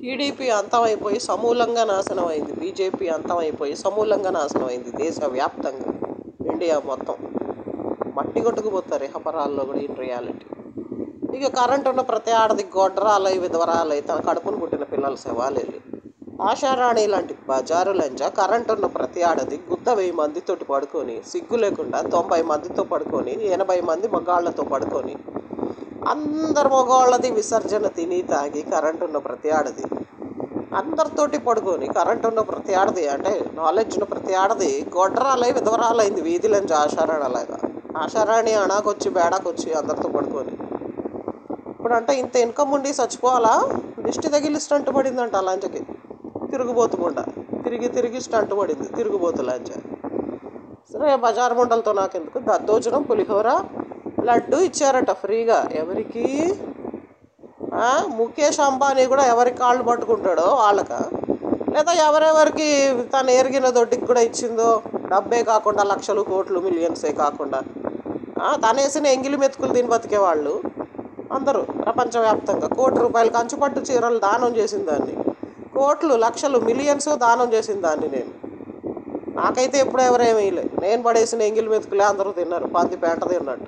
TDP అంతమైపోయి సమూలంగా నాశనం అయింది బీజేపీ అంతమైపోయి సమూలంగా నాశనం అయింది దేశవ్యాప్తంగా ఇండియా మొత్తం మట్టి కొట్టుకుపోతారు ఇహపరాల్లో కూడా ఇన్ రియాలిటీ ఇక కరెంట్ ఉన్న ప్రతి ఆడది గొడ్రాలై విధవరాలై తన కడుపును పుట్టిన పిల్లల శవాలేలి ఆశారాణి లాంటి బజారు లంజ కరెంట్ ఉన్న ప్రతి ఆడది గుద్ద వెయ్యి మందితోటి పడుకొని సిగ్గు లేకుండా తొంభై మందితో పడుకొని ఎనభై మంది మగాళ్లతో పడుకొని అందరు మగవాళ్ళది విసర్జన తిని తాగి కరెంట్ ఉన్న ప్రతి ఆడది అందరితోటి పడుకొని కరెంట్ ఉన్న ప్రతి ఆడది అంటే నాలెడ్జ్ ఉన్న ప్రతి ఆడది గొడ్రాలై విధవరాలైంది వీధిలోంచి ఆశారాణి అలాగా ఆశారాణి అణాకొచ్చి బేడాకొచ్చి అందరితో పడుకొని ఇప్పుడు అంటే ఇంత ఇన్కమ్ ఉండి చచ్చిపోవాలా దిష్టి తగిలి స్టంట్ పడిందంట ఆ లంచకి తిరుగుబోతుకుండా తిరిగి తిరిగి స్టంట్ పడింది తిరుగుబోతు లంచ సరే బజార్ ముండలతో నాకెందుకు దద్దోజనం పులిహోర లడ్డు ఇచ్చారట ఫ్రీగా ఎవరికి ఆ, ముఖేష్ అంబానీ కూడా ఎవరి కాళ్ళు పట్టుకుంటాడో వాళ్ళక లేదా ఎవరెవరికి తను ఎరిగిన దొడ్డికి కూడా ఇచ్చిందో డబ్బే కాకుండా లక్షలు కోట్లు మిలియన్సే కాకుండా ఆ, తనేసిన ఎంగిలి మెతుకులు దీని బతికే వాళ్ళు అందరూ ప్రపంచవ్యాప్తంగా కోటి రూపాయలు కంచుపట్టు చీరలు దానం చేసిన దాన్ని కోట్లు లక్షలు మిలియన్స్ దానం చేసిన దాన్ని నేను నాకైతే ఎప్పుడు ఎవరేమీ లే నేను పడేసిన ఎంగిలి మెతుకులే అందరూ తిన్నారు పంది పేంట తిన్నట్టు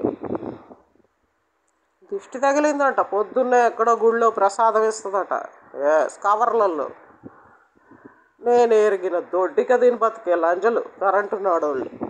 దిష్టి తగిలిందంట పొద్దున్నే ఎక్కడో గుళ్ళో ప్రసాదం ఇస్తుందట ఎస్ కవర్లలో నేను ఎరిగిన దొడ్డిక దీని బతికే లంజలు కరెంటు నాడోళ్ళు